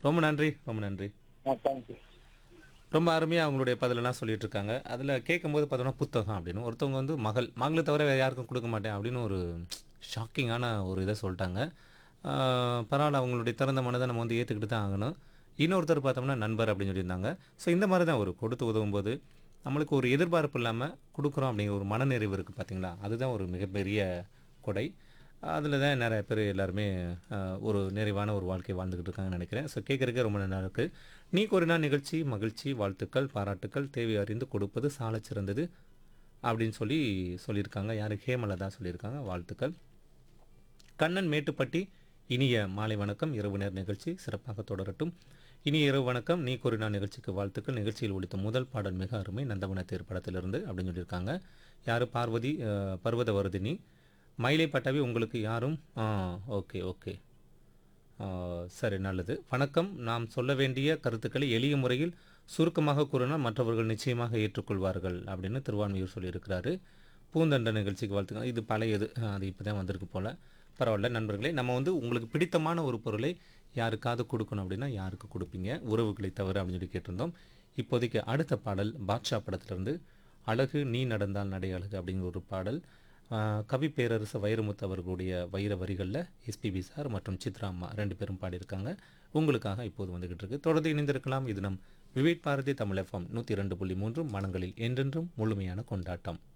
ரொம்ப நன்றி ரொம்ப நன்றி ஆ தேங்க்யூ ரொம்ப அருமையாக அவங்களுடைய பதிலெல்லாம் சொல்லிட்டு இருக்காங்க அதில் கேட்கும்போது பார்த்தோன்னா புத்தகம் அப்படின்னு ஒருத்தவங்க வந்து மகள் மகளை தவிர வேறு யாருக்கும் கொடுக்க மாட்டேன் அப்படின்னு ஒரு ஷாக்கிங்கான ஒரு இதை சொல்லிட்டாங்க ஆஹ் பரவாயில்ல அவங்களுடைய திறந்த மனதை நம்ம வந்து ஏற்றுக்கிட்டு தான் ஆகணும் இன்னொருத்தர் பார்த்தோம்னா நண்பர் அப்படின்னு சொல்லியிருந்தாங்க ஸோ இந்த மாதிரி தான் ஒரு கொடுத்து உதவும் போது நம்மளுக்கு ஒரு எதிர்பார்ப்பு இல்லாமல் கொடுக்குறோம் அப்படிங்கிற ஒரு மனநிறைவு இருக்குது பார்த்தீங்களா அதுதான் ஒரு மிகப்பெரிய கொடை அதில் தான் நிறைய பேர் எல்லாருமே ஆஹ், ஒரு நிறைவான ஒரு வாழ்க்கை வாழ்ந்துக்கிட்டு இருக்காங்கன்னு நினைக்கிறேன் ஸோ கேட்குறதுக்கே ரொம்ப நல்லா இருக்குது நீ ஒரு நாள் நிகழ்ச்சி மகிழ்ச்சி வாழ்த்துக்கள் பாராட்டுக்கள் தேவை அறிந்து கொடுப்பது சாலச் சிறந்தது அப்படின்னு சொல்லி சொல்லியிருக்காங்க யார் ஹேமலதா சொல்லியிருக்காங்க வாழ்த்துக்கள் கண்ணன் மேட்டுப்பட்டி இனிய மாலை வணக்கம் இரவு நேர நிகழ்ச்சி சிறப்பாக தொடரட்டும் இனிய இரவு வணக்கம் நீ கூறினா நிகழ்ச்சிக்கு வாழ்த்துக்கள் நிகழ்ச்சியில் ஒழித்த முதல் பாடல் மிக அருமை நந்தவன தேர் படத்திலிருந்து அப்படின்னு சொல்லியிருக்காங்க யார் பார்வதி அஹ், பர்வதவர்தினி மயிலை பட்டாவி உங்களுக்கு யாரும் ஆ ஓகே ஓகே ஆ, சரி நல்லது வணக்கம் நாம் சொல்ல வேண்டிய கருத்துக்களை எளிய முறையில் சுருக்கமாக கூறினால் மற்றவர்கள் நிச்சயமாக ஏற்றுக்கொள்வார்கள் அப்படின்னு திருவான்மையூர் சொல்லியிருக்கிறாரு பூந்தண்ட நிகழ்ச்சிக்கு வாழ்த்துக்கள் இது பழையது ஆ, அது இப்போ தான் வந்திருக்கு போல் பரவாயில்ல நண்பர்களே நம்ம வந்து உங்களுக்கு பிடித்தமான ஒரு பொருளை யாருக்காவது கொடுக்கணும் அப்படின்னா யாருக்கு கொடுப்பீங்க உறவுகளை தவிர அப்படின்னு சொல்லி கேட்டிருந்தோம் இப்போதைக்கு அடுத்த பாடல் பாட்ஷா படத்திலிருந்து அழகு நீ நடந்தால் நடை அழகு அப்படிங்கிற ஒரு பாடல் ஆஹ் கவி பேரரசு வைரமுத்து அவர்களுடைய வைர வரிகளில் எஸ்பிபி சார் மற்றும் சித்ரா அம்மா ரெண்டு பேரும் பாடியிருக்காங்க உங்களுக்காக இப்போது வந்துகிட்டு இருக்கு தொடர்ந்து இணைந்திருக்கலாம் இது நம் விவேக் பாரதி தமிழ் எஃப்எம் நூற்றி ரெண்டு புள்ளி மூன்று மனங்களில் என்றென்றும் முழுமையான கொண்டாட்டம்